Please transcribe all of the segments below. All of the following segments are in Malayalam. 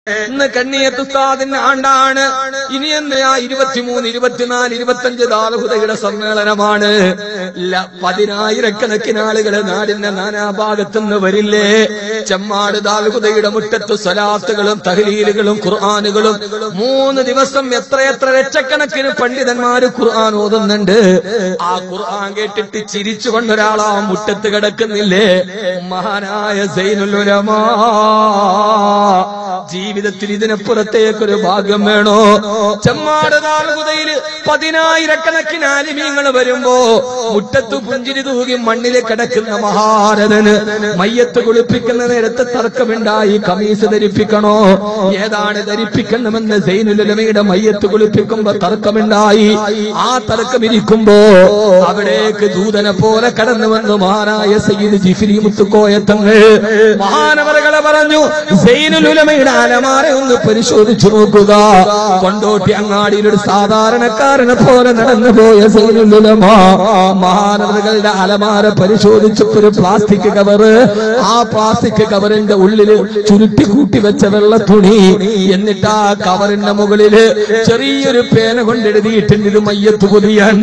ഇന്ന് കണ്ണിയത്ത് ഉസ്താദിന്റെ ആണ്ടാണ് ഇനി എന്തിനാ ഇരുപത്തിമൂന്ന് ഇരുപത്തിനാല് ഇരുപത്തഞ്ച് ദാർഹുദയുടെ സമ്മേളനമാണ് ഇല്ല പതിനായിരക്കണക്കിന് ആളുകൾ നാടിന്റെ നാനാഭാഗത്തുനിന്ന് വരില്ലേ ചെമ്മാട് ദാൽഹുദയുടെ മുറ്റത്ത് സ്വലാത്തുകളും തഹലീലുകളും ഖുർആാനുകളും മൂന്ന് ദിവസം എത്രയെത്ര ലക്ഷക്കണക്കിന് പണ്ഡിതന്മാര് ഖുർആൻ ഓതുന്നുണ്ട് ആ ഖുർആൻ കേട്ടിട്ട് ചിരിച്ചുകൊണ്ട് ഒരാളാ മുറ്റത്ത് കിടക്കുന്നില്ലേ മഹാനായ സൈനുൽ ഉലമാ ജീവിതത്തിൽ ഇതിനപ്പുറത്തേക്കൊരു ഭാഗ്യം വേണോ ചെമ്മാട് നാളുകുതയില് പതിനായിരക്കണക്കിന് ആലിമീങ്ങൾ വരുമ്പോ മുറ്റത്ത് പുഞ്ചിരി തൂകി മണ്ണിൽ കിടക്കുന്ന മഹാരഥന് മയ്യത്ത് കുളിപ്പിക്കുന്ന നേരത്തെ തർക്കമുണ്ടായി കമീസ് ധരിപ്പിക്കണോ ഏതാണ് ധരിപ്പിക്കണമെന്ന് സൈനുലമയുടെ മയ്യത്ത് കുളിപ്പിക്കുമ്പോ തർക്കമുണ്ടായി ആ തർക്കം ഇരിക്കുമ്പോ അവിടേക്ക് ദൂതനെ പോലെ കടന്നു വന്നു മഹാനായ സയ്യിദ് ജിഫിരി മുത്തുക്കോയത്തങ്ങൾ മഹാനവറുകളെ പറഞ്ഞു സൈനുലുലമയുടെ അലമാര ഒന്ന് പരിശോധിച്ചു നോക്കുക കൊണ്ടോട്ടി അങ്ങാടിയിൽ ഒരു സാധാരണക്കാരനെ പോലെ നടന്നു പോയ സൈനുലുലമ മഹാനവറുകളുടെ അലമാര പരിശോധിച്ചപ്പോ ഒരു പ്ലാസ്റ്റിക് കവറ് ആ പ്ലാസ്റ്റിക് കവറിന്റെ ഉള്ളില് ചുരുട്ടി കൂട്ടി വെച്ച വെള്ള തുണി എന്നിട്ട് ആ കവറിന്റെ മുകളില് ചെറിയൊരു പേന കൊണ്ട് എഴുതിയിട്ടുണ്ട് ഇത് മയ്യത്ത് പൊതിയാൻ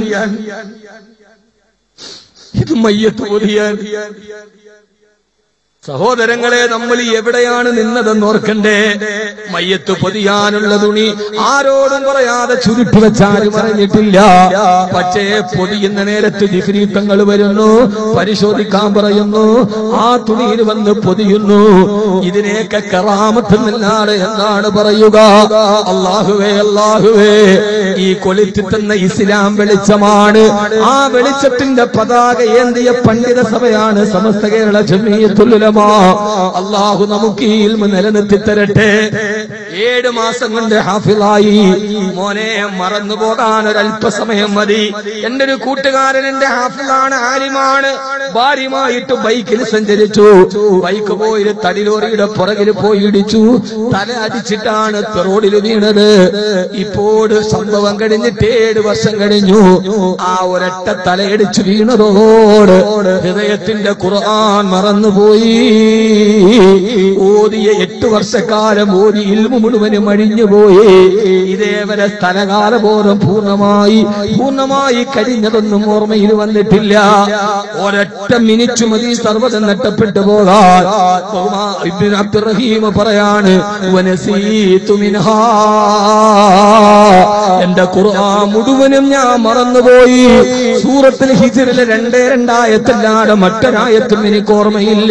ഇത് മയ്യത്ത് പൊതിയാൻ സഹോദരങ്ങളെ നമ്മൾ എവിടെയാണ് നിന്നതെന്ന് ഓർക്കണ്ടേ മയ്യത്ത് പൊതിയാനുള്ള തുണി ആരോടും പറയാതെ ചുരുട്ടി വെച്ചാലും അറിഞ്ഞിട്ടില്ല പക്ഷേ പൊതിയുന്ന നേരത്ത് ജിഫിരീത്തങ്ങൾ വരുന്നു പരിശോധിക്കാൻ പറയുന്നു ആ തുണിയിൽ വന്ന് പൊതിയുന്നു ഇതിനെയൊക്കെ കറാമത്തുന്നില്ലാതെ എന്താണ് പറയുക അള്ളാഹുവേ അള്ളാഹുവേ ഈ കൊളുത്തി തന്ന ഇസ്ലാം വെളിച്ചമാണ് ആ വെളിച്ചത്തിന്റെ പതാക ഏന്തിയ പണ്ഡിത സഭയാണ് സമസ്ത കേരള ജമീയത്തുലമാ അള്ളാഹു നമുക്ക് ഈ ഇൽമ നിലനിർത്തി തരട്ടെ ഏഴ് മാസം കൊണ്ട് ഹാഫിളായി മോനെ മറന്നു പോകാൻ ഒരു അല്പസമയം മതി എന്റെ ഒരു കൂട്ടുകാരൻ എന്റെ ഹാഫിളാണ് ആലിമാണ് ഭാര്യമായിട്ട് ബൈക്കിൽ സഞ്ചരിച്ചു ബൈക്ക് പോയി തടിലോറിയുടെ പുറകിൽ പോയി ഇടിച്ചു തല അടിച്ചിട്ടാണ് റോഡിൽ വീണത് ഇപ്പോൾ സംഭവം കഴിഞ്ഞിട്ട് ഏഴ് വർഷം കഴിഞ്ഞു ആ ഒരൊറ്റ തലയടിച്ചു വീണതോട് ഹൃദയത്തിന്റെ ഖുർആൻ മറന്നുപോയി ഓതിയ എട്ട് വർഷക്കാലം ഓതി ഇൽമു മുഴുവനും അഴിഞ്ഞുപോയി ഇതേവരെ സ്ഥലകാലബോധം പൂർണ്ണമായി പൂർണ്ണമായി കഴിഞ്ഞതൊന്നും ഓർമ്മയിൽ വന്നിട്ടില്ല ഒരൊറ്റ മിനിറ്റ് മതി സർവ്വതം നഷ്ടപ്പെട്ടു പോകാൻ ബഹുമാ- ഇബ്നു അബ്ദുറഹീം പറയാണ് വനസീതു മിൻഹാ എന്റെ ഖുർആൻ മുഴുവനും ഞാൻ മറന്നുപോയി സൂറത്തിൽ ഹിജറിലെ രണ്ടേ രണ്ടായത്തല്ലാതെ മറ്റൊരായത്തും എനിക്ക് ഓർമ്മയില്ല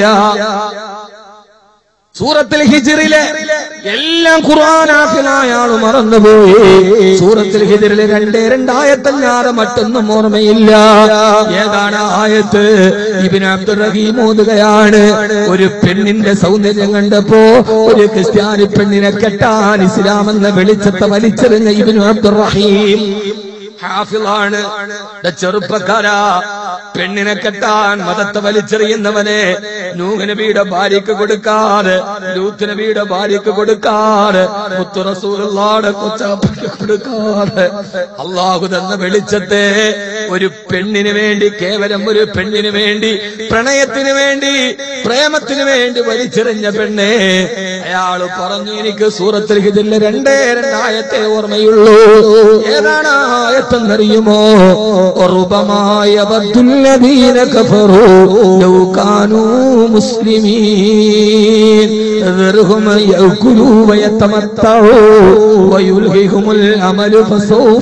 സൂറത്തിൽ ഹിജിറിലെ എല്ലാം ഖുർആനാഫിലായ ആള് മറന്നുപോയി സൂറത്തിൽ ഹിജിറിലെ രണ്ടേ രണ്ടായത്തല്ലാതെ മറ്റൊന്നും ഓർമ്മയില്ല ഏതാണ് ആ ആയത്ത് ഇബിന് അബ്ദുറഹീം ഓതുകയാണ് ഒരു പെണ്ണിന്റെ സൗന്ദര്യം കണ്ടപ്പോ ഒരു ക്രിസ്ത്യാനി പെണ്ണിനെ കെട്ടാൻ ഇസ്ലാം എന്ന വെളിച്ചത്തെ വലിച്ചെറിഞ്ഞ ഇബിന് അബ്ദുറഹീം ഹാഫിളാണ് ദാ ചെറുപ്പക്കാരാ പെണ്ണിനെ കെട്ടാൻ മതത്തെ വലിച്ചെറിയുന്നവനെ നൂഹ് നബിയുടെ ഭാര്യക്ക് കൊടുക്കാതെ ലൂത്ത് നബിയുടെ ഭാര്യക്ക് കൊടുക്കാതെ മുത്തു റസൂലുള്ളാടെ കൊച്ചാപ്പയ്ക്ക് കൊടുക്കാതെ അള്ളാഹു തന്ന വെളിച്ചത്തെ ഒരു പെണ്ണിന് വേണ്ടി കേവലം ഒരു പെണ്ണിന് വേണ്ടി പ്രണയത്തിന് വേണ്ടി പ്രേമത്തിന് വേണ്ടി വലിച്ചെറിഞ്ഞ പെണ്ണെ അയാള് പറഞ്ഞു എനിക്ക് സൂറത്തിൽ ഇതില്ല രണ്ടേ രണ്ടായത്തെ ഓർമ്മയുള്ളൂ ഏതാണ് ആ ആയത്തെന്നറിയുമോ റുബമായ ബദ്ദുല്ലദീന കഫറു ലൗ കാനൂ മുസ്ലിമീൻ ذرهم يأكلوا ويتمتعوا ويلههم الأمل فسوف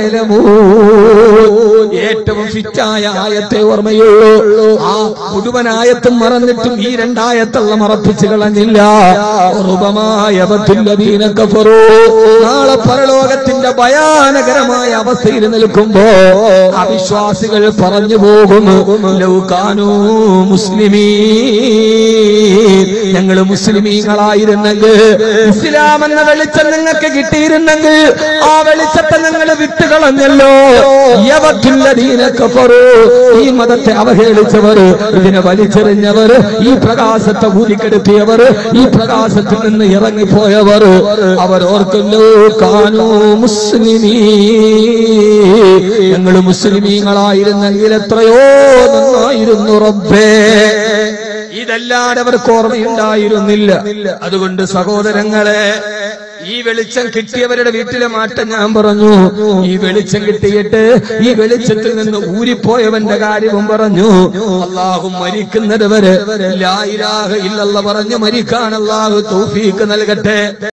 يعلمون ഏറ്റവും ഫിറ്റായ ആയത്തെ ഓർമ്മയുള്ളൂ ആ മുഴുവൻ ആയത്തും മറന്നിട്ടും ഈ രണ്ടായത്തുള്ള മറപ്പിച്ചു കളഞ്ഞില്ല റുബമായ ബദ്ദുല്ലദീന കഫറു നാളെ പരലോകത്തിന്റെ ഭയാനകരമായ അവസ്ഥയിൽ നിൽക്കുമ്പോ അവിശ്വാസികൾ പറഞ്ഞു പോകും ലൗകാനു മുസ്ലിമീ ഞങ്ങൾ മുസ്ലിമീങ്ങളായിരുന്നെങ്കിൽ ഇസ്ലാം എന്ന വെളിച്ചം നിങ്ങൾക്ക് കിട്ടിയിരുന്നെങ്കിൽ ആ വെളിച്ചത്തെ നിങ്ങൾ വിട്ടുകളഞ്ഞല്ലോ യവത്തുല്ലദീനൊക്കെ ഈ മതത്തെ അവഹേളിച്ചവർ ഇതിനെ വലിച്ചെറിഞ്ഞവർ ഈ പ്രകാശത്തെ ഊതിക്കെടുത്തിയവർ ഈ പ്രകാശത്തിൽ നിന്ന് ഇറങ്ങിപ്പോയവർ അവർ ഓർക്കുന്നു കാനൂ മുസ്ലിമീ ഞങ്ങൾ മുസ്ലിമീങ്ങളായിരുന്നെങ്കിൽ എത്രയോ നന്നായിരുന്നു റബ്ബേ ഇതല്ലാതെ അവർക്ക് ഓർമ്മയുണ്ടായിരുന്നില്ല അതുകൊണ്ട് സഹോദരങ്ങളെ ഈ വെളിച്ചം കിട്ടിയവരുടെ വീട്ടിലെ മാറ്റം ഞാൻ പറഞ്ഞു ഈ വെളിച്ചം കിട്ടിയിട്ട് ഈ വെളിച്ചത്തിൽ നിന്ന് ഊരിപ്പോയവന്റെ കാര്യവും പറഞ്ഞു അള്ളാഹു മരിക്കുന്നത് വരെ ലായിരാഹ ഇല്ലല്ല പറഞ്ഞു മരിക്കാൻ അള്ളാഹു തൗഫീക്ക് നൽകട്ടെ